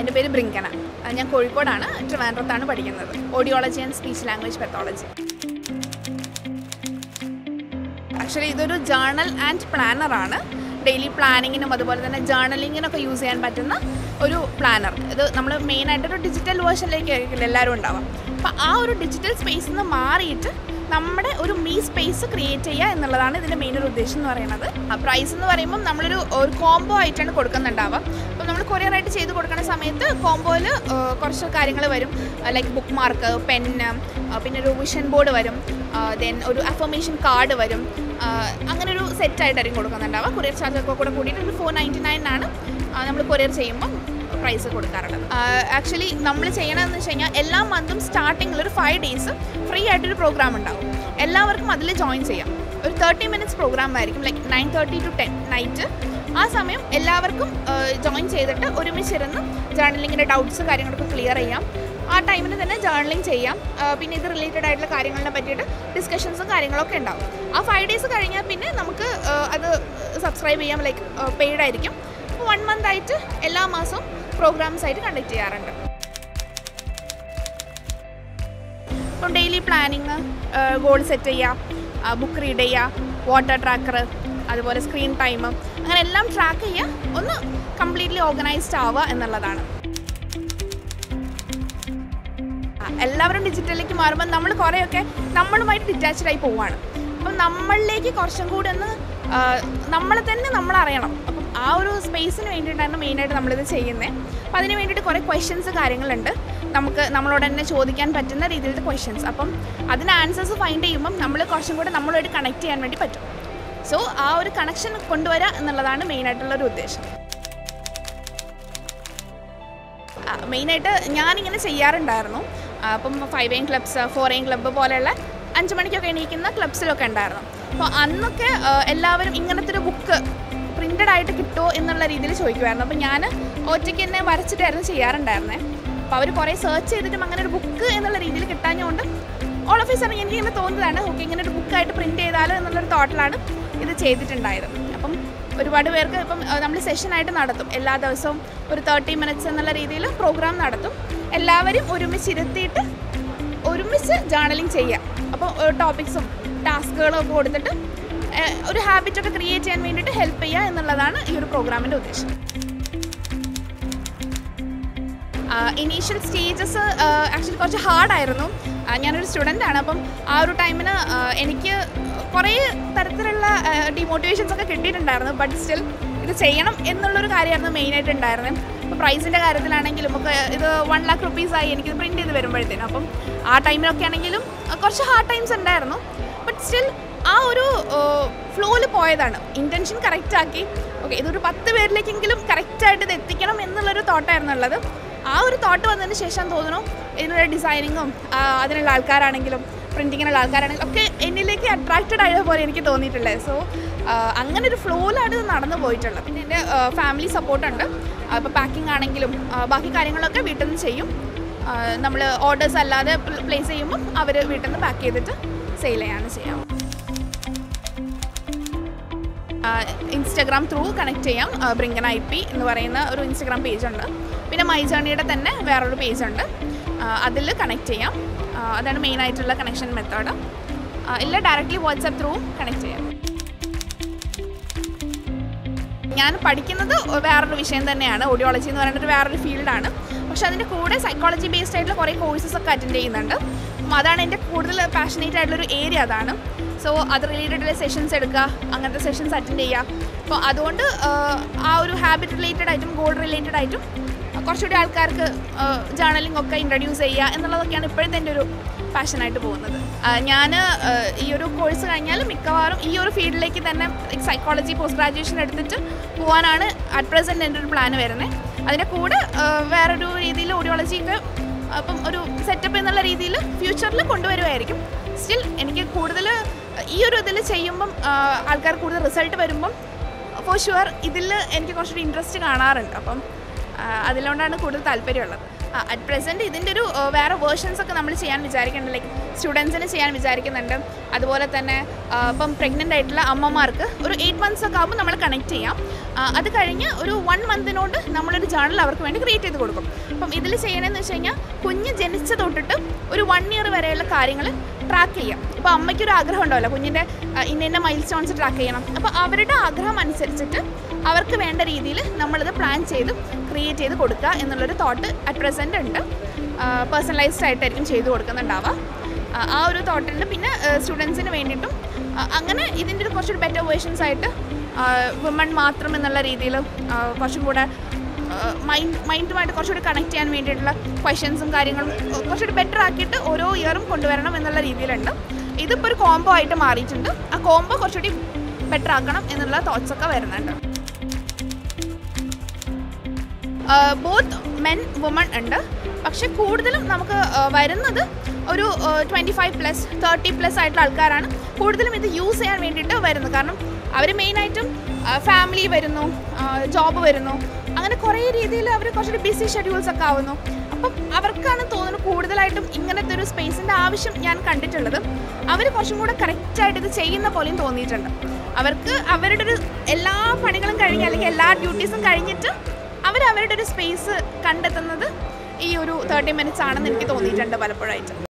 എൻ്റെ പേര് ബ്രിങ്കന ആ, ഞാൻ കോഴിക്കോടാണ് ട്രിവാൻഡ്രത്താണ് പഠിക്കുന്നത് audiology and speech language pathology actually ഇതൊരു ജേർണൽ ആൻഡ് പ്ലാനറാണ് ഡെയിലി പ്ലാനിങ്ങിനും അതുപോലെ തന്നെ ജേർണലിങ്ങിനൊക്കെ യൂസ് ചെയ്യാൻ പറ്റുന്ന ഒരു പ്ലാനർ ഇത് നമ്മൾ മെയിനായിട്ടൊരു ഡിജിറ്റൽ വേർഷനിലേക്ക് ആയിരിക്കില്ല എല്ലാവരും ഉണ്ടാവാം അപ്പോൾ ആ ഒരു ഡിജിറ്റൽ സ്പേസിൽ നിന്ന് മാറിയിട്ട് നമ്മുടെ ഒരു മീ സ്പേസ് ക്രിയേറ്റ് ചെയ്യുക എന്നുള്ളതാണ് ഇതിൻ്റെ മെയിൻ ഒരു ഉദ്ദേശം എന്ന് പറയുന്നത് ആ പ്രൈസ് എന്ന് പറയുമ്പോൾ നമ്മളൊരു ഒരു കോംബോ ആയിട്ടാണ് കൊടുക്കുന്നുണ്ടാവുക അപ്പോൾ നമ്മൾ കൊറിയറായിട്ട് ചെയ്ത് കൊടുക്കുന്ന സമയത്ത് കോംബോയിൽ കുറച്ച് കാര്യങ്ങൾ വരും ലൈക്ക് ബുക്ക് മാർക്ക് പെന്ന് പിന്നെ ഒരു വിഷൻ ബോർഡ് വരും ദെൻ ഒരു അഫർമേഷൻ കാർഡ് വരും ആ, അങ്ങനെ ഒരു സെറ്റായിട്ടായിരിക്കും കൊടുക്കുന്നുണ്ടാവുക കൊറിയർ ചാർജ് ഒക്കെ കൂടെ കൂടിയിട്ട് ഒരു ഫോർ നയൻറ്റി നയനാണ് നമ്മൾ കൊറിയർ ചെയ്യുമ്പോൾ പ്രൈസ് കൊടുക്കാറുള്ളത് ആക്ച്വലി നമ്മൾ ചെയ്യണമെന്ന് വെച്ച് കഴിഞ്ഞാൽ എല്ലാ മന്തും സ്റ്റാർട്ടിങ്ങിൽ ഒരു ഫൈവ് ഡേയ്സ് ഫ്രീ ആയിട്ടൊരു പ്രോഗ്രാം ഉണ്ടാവും എല്ലാവർക്കും അതിൽ ജോയിൻ ചെയ്യാം ഒരു തേർട്ടി മിനിറ്റ്സ് പ്രോഗ്രാം ആയിരിക്കും like nine thirty to ten night ആ സമയം എല്ലാവർക്കും ജോയിൻ ചെയ്തിട്ട് ഒരുമിച്ചിരുന്ന് ജേർണലിങ്ങിൻ്റെ ഡൗട്ട്സ് കാര്യങ്ങളൊക്കെ ക്ലിയർ ചെയ്യാം ആ ടൈമിൽ തന്നെ ജേർണലിംഗ് ചെയ്യാം ആ, പിന്നെ ഇത് റിലേറ്റഡ് ആയിട്ടുള്ള കാര്യങ്ങളെ പറ്റിയിട്ട് ഡിസ്കഷൻസും കാര്യങ്ങളൊക്കെ ഉണ്ടാവും ആ ഫൈവ് ഡേയ്സ് കഴിഞ്ഞാൽ പിന്നെ നമുക്ക് ആ, അത് സബ്സ്ക്രൈബ് ചെയ്യാം ലൈക്ക് പെയ്ഡ് ആയിരിക്കും അപ്പോൾ വൺ മന്ത് ആയിട്ട് എല്ലാ മാസവും പ്രോഗ്രാംസ് ആയിട്ട് കണ്ടക്ട് ചെയ്യാറുണ്ട് ഇപ്പം ഡെയിലി പ്ലാനിങ് ഗോൾ സെറ്റ് ചെയ്യുക ബുക്ക് റീഡ് ചെയ്യുക വാട്ടർ ട്രാക്കർ അതുപോലെ സ്ക്രീൻ ടൈം അങ്ങനെ എല്ലാം ട്രാക്ക് ചെയ്യുക ഒന്ന് കംപ്ലീറ്റ്ലി ഓർഗനൈസ്ഡ് ആവുക എന്നുള്ളതാണ് ആ, എല്ലാവരും ഡിജിറ്റലിലേക്ക് മാറുമ്പോൾ നമ്മൾ കുറേയൊക്കെ നമ്മളുമായിട്ട് ഡിറ്റാച്ച്ഡ് ആയി പോവാണ് അപ്പം നമ്മളിലേക്ക് കുറച്ചും കൂടി ഒന്ന് ആ, നമ്മളെ തന്നെ നമ്മൾ അറിയണം അപ്പം ആ ഒരു സ്പേസിന് വേണ്ടിയിട്ടാണ് മെയിനായിട്ട് നമ്മളിത് ചെയ്യുന്നത് അപ്പം അതിന് വേണ്ടിയിട്ട് കുറേ ക്വസ്റ്റ്യൻസ് കാര്യങ്ങളുണ്ട് നമുക്ക് നമ്മളോട് തന്നെ ചോദിക്കാൻ പറ്റുന്ന രീതിയിലത്തെ ക്വസ്റ്റ്യൻസ് അപ്പം അതിന് ആൻസേഴ്സ് ഫൈൻഡ് ചെയ്യുമ്പം നമ്മൾ കുറച്ചും കൂടെ നമ്മളുമായിട്ട് കണക്ട് ചെയ്യാൻ വേണ്ടി പറ്റും സോ ആ ഒരു കണക്ഷൻ കൊണ്ടുവരിക എന്നുള്ളതാണ് മെയിനായിട്ടുള്ളൊരു ഉദ്ദേശം മെയിനായിട്ട് ഞാനിങ്ങനെ ചെയ്യാറുണ്ടായിരുന്നു ആ, അപ്പം five AM clubs four AM club പോലെയുള്ള അഞ്ച് മണിക്കൊക്കെ എണീക്കുന്ന ക്ലബ്സിലൊക്കെ ഉണ്ടായിരുന്നു അപ്പോൾ അന്നൊക്കെ ആ, എല്ലാവരും ഇങ്ങനത്തെ ഒരു ബുക്ക് പ്രിൻ്റഡ് ആയിട്ട് കിട്ടുമോ എന്നുള്ള രീതിയിൽ ചോദിക്കുമായിരുന്നു അപ്പോൾ ഞാൻ ഒറ്റയ്ക്ക് തന്നെ വരച്ചിട്ടായിരുന്നു ചെയ്യാറുണ്ടായിരുന്നേ അപ്പോൾ അവർ കുറേ സെർച്ച് ചെയ്തിട്ടും അങ്ങനെ ഒരു ബുക്ക് എന്നുള്ള രീതിയിൽ കിട്ടാഞ്ഞുകൊണ്ട് ഓൾ ഓഫ് സഡൻ എനിക്ക് ഇങ്ങനെ തോന്നുന്നതാണ് ഓക്കെ ഇങ്ങനെ ഒരു ബുക്കായിട്ട് പ്രിൻറ്റ് ചെയ്താലോ എന്നുള്ളൊരു തോട്ടിലാണ് ഇത് ചെയ്തിട്ടുണ്ടായത് അപ്പം ഒരുപാട് പേർക്ക് ഇപ്പം നമ്മൾ സെഷനായിട്ട് നടത്തും എല്ലാ ദിവസവും ഒരു തേർട്ടി മിനിറ്റ്സ് എന്നുള്ള രീതിയിൽ പ്രോഗ്രാം നടത്തും എല്ലാവരും ഒരുമിച്ച് ഇരുത്തിയിട്ട് ഒരുമിച്ച് ജേർണലിങ് ചെയ്യാം അപ്പോൾ ടോപ്പിക്സും ടാസ്കുകളും ഒക്കെ കൊടുത്തിട്ട് ഏഹ്, ഒരു ഹാബിറ്റൊക്കെ ക്രിയേറ്റ് ചെയ്യാൻ വേണ്ടിയിട്ട് ഹെൽപ്പ് ചെയ്യുക എന്നുള്ളതാണ് ഈ ഒരു പ്രോഗ്രാമിൻ്റെ ഉദ്ദേശം ഇനീഷ്യൽ സ്റ്റേജസ് ആക്ച്വലി കുറച്ച് ഹാർഡായിരുന്നു ഞാനൊരു സ്റ്റുഡൻ്റ് ആണ് അപ്പം ആ ഒരു ടൈമിന് എനിക്ക് കുറേ തരത്തിലുള്ള ഡിമോട്ടിവേഷൻസ് ഒക്കെ കിട്ടിയിട്ടുണ്ടായിരുന്നു ബട്ട് സ്റ്റിൽ ഇത് ചെയ്യണം എന്നുള്ളൊരു കാര്യമായിരുന്നു മെയിനായിട്ട് ഉണ്ടായിരുന്നത് അപ്പോൾ പ്രൈസിൻ്റെ കാര്യത്തിലാണെങ്കിലും ഒക്കെ ഇത് വൺ ലാക്ക് റുപ്പീസായി എനിക്കിത് പ്രിൻറ്റ് ചെയ്ത് വരുമ്പോഴത്തേനും അപ്പം ആ ടൈമിലൊക്കെ ആണെങ്കിലും അഹ് കുറച്ച് ഹാർഡ് ടൈംസ് ഉണ്ടായിരുന്നു ബട്ട് സ്റ്റിൽ ആ ഒരു ഫ്ലോയിൽ പോയതാണ് ഇൻറ്റൻഷൻ കറക്റ്റാക്കി ഓക്കെ ഇതൊരു പത്ത് പേരിലേക്കെങ്കിലും കറക്റ്റായിട്ട് ഇത് എത്തിക്കണം എന്നുള്ളൊരു തോട്ടായിരുന്നു ഉള്ളത് ആ ഒരു തോട്ട് വന്നതിന് ശേഷം തോന്നുന്നു ഇതിനുള്ള ഡിസൈനിങ്ങും അതിനുള്ള ആൾക്കാരാണെങ്കിലും പ്രിൻറ്റിങ്ങിനുള്ള ആൾക്കാരാണെങ്കിലും ഒക്കെ എന്നിലേക്ക് അട്രാക്റ്റഡ് ആയ പോലെ എനിക്ക് തോന്നിയിട്ടുള്ളത് സോ അങ്ങനെ ഒരു ഫ്ലോയിലാണ് ഇത് നടന്നു പോയിട്ടുള്ളത് പിന്നെ എൻ്റെ ഫാമിലി സപ്പോർട്ടുണ്ട് ഇപ്പോൾ പാക്കിംഗ് ആണെങ്കിലും ആ, ബാക്കി കാര്യങ്ങളൊക്കെ വീട്ടിൽ നിന്ന് ചെയ്യും നമ്മൾ ഓർഡേഴ്സ് അല്ലാതെ പ്ലേസ് ചെയ്യുമ്പോൾ അവർ വീട്ടിൽ നിന്ന് പാക്ക് ചെയ്തിട്ട് സെയിൽ ചെയ്യാണ് ചെയ്യാം ഇൻസ്റ്റഗ്രാം ത്രൂ കണക്ട് ചെയ്യാം ബ്രിങ്കൻ ഐ പി എന്ന് പറയുന്ന ഒരു ഇൻസ്റ്റഗ്രാം പേജ് ഉണ്ട് പിന്നെ മൈ ജേണിയുടെ തന്നെ വേറൊരു പേജ് ഉണ്ട് അതിൽ കണക്ട് ചെയ്യാം ആ, അതാണ് മെയിൻ ആയിട്ടുള്ള കണക്ഷൻ മെത്തേഡ് ഇല്ല ഡയറക്റ്റ്ലി വാട്സാപ്പ് ത്രൂ കണക്ട് ചെയ്യാം ഞാൻ പഠിക്കുന്നത് വേറൊരു വിഷയം തന്നെയാണ് ഓഡിയോളജി എന്ന് പറയുന്നത് ഒരു വേറൊരു ഫീൽഡാണ് പക്ഷെ അതിൻ്റെ കൂടെ സൈക്കോളജി ബേസ്ഡ് ആയിട്ടുള്ള കുറേ കോഴ്സസ് ഒക്കെ അറ്റൻഡ് ചെയ്യുന്നുണ്ട് അപ്പം അതാണ് എൻ്റെ കൂടുതൽ പാഷനേറ്റ് ആയിട്ടുള്ളൊരു ഏരിയ അതാണ് സോ അത് റിലേറ്റഡ് സെഷൻസ് എടുക്കുക അങ്ങനത്തെ സെഷൻസ് അറ്റൻഡ് ചെയ്യുക അപ്പോൾ അതുകൊണ്ട് ആഹ്, ആ ഒരു ഹാബിറ്റ് റിലേറ്റഡ് ആയിട്ടും ഗോൾ റിലേറ്റഡ് ആയിട്ടും കുറച്ചുകൂടി ആൾക്കാർക്ക് ജേർണലിംഗ് ഒക്കെ ഇൻട്രൊഡ്യൂസ് ചെയ്യുക എന്നുള്ളതൊക്കെയാണ് ഇപ്പോഴത്തെ എൻ്റെ ഒരു പാഷനായിട്ട് പോകുന്നത് ഞാൻ ഈ ഒരു കോഴ്സ് കഴിഞ്ഞാൽ മിക്കവാറും ഈ ഒരു ഫീൽഡിലേക്ക് തന്നെ സൈക്കോളജി പോസ്റ്റ് ഗ്രാജുവേഷൻ എടുത്തിട്ട് പോകാനാണ് അറ്റ് പ്രസൻറ്റ് എൻ്റെ ഒരു പ്ലാൻ വരുന്നത് അതിൻ്റെ കൂടെ ആ, വേറൊരു രീതിയിൽ ഓഡിയോളജിയൊക്കെ അപ്പം ഒരു സെറ്റപ്പ് എന്നുള്ള രീതിയിൽ ഫ്യൂച്ചറിൽ കൊണ്ടുവരുമായിരിക്കും സ്റ്റിൽ എനിക്ക് കൂടുതൽ ഈ ഒരു ഇതിൽ ചെയ്യുമ്പം ആ, ആൾക്കാർ കൂടുതൽ റിസൾട്ട് വരുമ്പം ഫോർ ഷുവർ ഇതിൽ എനിക്ക് കുറച്ചുകൂടി ഇൻട്രസ്റ്റ് കാണാറുണ്ട് അപ്പം ആ, അതിലുകൊണ്ടാണ് കൂടുതൽ താല്പര്യമുള്ളത് അറ്റ് പ്രസൻറ്റ് ഇതിൻ്റെ ഒരു ആ, വേറെ വേർഷൻസ് ഒക്കെ നമ്മൾ ചെയ്യാൻ വിചാരിക്കുന്നുണ്ട് ലൈക്ക് സ്റ്റുഡൻസിന് ചെയ്യാൻ വിചാരിക്കുന്നുണ്ട് അതുപോലെ തന്നെ ആ, ഇപ്പം പ്രഗ്നൻ്റ് ആയിട്ടുള്ള അമ്മമാർക്ക് ഒരു എയ്റ്റ് മന്ത്സ് ഒക്കെ ആകുമ്പോൾ നമ്മൾ കണക്ട് ചെയ്യാം ആ, അത് കഴിഞ്ഞ് ഒരു വൺ മന്തിനോട് നമ്മളൊരു ജേണൽ അവർക്ക് വേണ്ടി ക്രിയേറ്റ് ചെയ്ത് കൊടുക്കും അപ്പം ഇതിൽ ചെയ്യണമെന്ന് വെച്ച് കഴിഞ്ഞാൽ കുഞ്ഞ് ജനിച്ച തൊട്ടിട്ട് ഒരു വൺ ഇയർ വരെയുള്ള കാര്യങ്ങൾ ട്രാക്ക് ചെയ്യാം ഇപ്പോൾ അമ്മയ്ക്കൊരു ആഗ്രഹം ഉണ്ടാവില്ല കുഞ്ഞിൻ്റെ ആ, ഇന്ന ഇന്ന മൈൽ സ്റ്റോൺസ് ട്രാക്ക് ചെയ്യണം അപ്പോൾ അവരുടെ ആഗ്രഹം അനുസരിച്ചിട്ട് അവർക്ക് വേണ്ട രീതിയിൽ നമ്മളിത് പ്ലാൻ ചെയ്ത് ക്രിയേറ്റ് ചെയ്ത് കൊടുക്കുക എന്നുള്ളൊരു തോട്ട് അറ്റ് പ്രസൻറ്റ് ഉണ്ട് പേഴ്സണലൈസ്ഡ് ആയിട്ടായിരിക്കും ചെയ്തു കൊടുക്കുന്നുണ്ടാവുക ആ, ആ ഒരു തോട്ടുണ്ട് പിന്നെ സ്റ്റുഡൻസിന് വേണ്ടിയിട്ടും ആ, അങ്ങനെ ഇതിൻ്റെ ഒരു കുറച്ചൊരു ബെറ്റർ വേർഷൻസ് ആയിട്ട് വുമൺ മാത്രം എന്നുള്ള രീതിയിൽ കുറച്ചും കൂടെ മൈൻഡ് മൈൻഡുമായിട്ട് കുറച്ചുകൂടി കണക്ട് ചെയ്യാൻ വേണ്ടിയിട്ടുള്ള ക്വസ്റ്റ്യൻസും കാര്യങ്ങളും കുറച്ചുകൂടി ബെറ്റർ ആക്കിയിട്ട് ഓരോ ഇയറും കൊണ്ടുവരണം എന്നുള്ള രീതിയിലുണ്ട് ഇതിപ്പോൾ ഒരു കോംബോ ആയിട്ട് മാറിയിട്ടുണ്ട് ആ കോംബോ കുറച്ചുകൂടി ബെറ്റർ ആക്കണം എന്നുള്ള തോട്ട്സ് ഒക്കെ വരുന്നുണ്ട് ബോത്ത് മെൻ വുമൺ ഉണ്ട് പക്ഷെ കൂടുതലും നമുക്ക് ആ, വരുന്നത് ഒരു twenty five plus thirty plus ആയിട്ടുള്ള ആൾക്കാരാണ് കൂടുതലും ഇത് യൂസ് ചെയ്യാൻ വേണ്ടിയിട്ട് വരുന്നത് കാരണം അവർ മെയിനായിട്ടും ഫാമിലി വരുന്നു ജോബ് വരുന്നു അങ്ങനെ കുറേ രീതിയിൽ അവർ കുറച്ചൊരു ബിസി ഷെഡ്യൂൾസ് ഒക്കെ ആവുന്നു അപ്പം അവർക്കാണ് തോന്നുന്നു കൂടുതലായിട്ടും ഇങ്ങനത്തെ ഒരു സ്പേസിൻ്റെ ആവശ്യം ഞാൻ കണ്ടിട്ടുള്ളത് അവർ കുറച്ചും കൂടെ കറക്റ്റായിട്ട് ഇത് ചെയ്യുന്ന പോലെയും തോന്നിയിട്ടുണ്ട് അവർക്ക് അവരുടെ ഒരു എല്ലാ പണികളും കഴിഞ്ഞ് അല്ലെങ്കിൽ എല്ലാ ഡ്യൂട്ടീസും കഴിഞ്ഞിട്ട് അവർ അവരുടെ ഒരു സ്പേസ് കണ്ടെത്തുന്നത് ഈ ഒരു തേർട്ടി മിനിറ്റ്സ് ആണെന്ന് എനിക്ക് തോന്നിയിട്ടുണ്ട് പലപ്പോഴായിട്ട്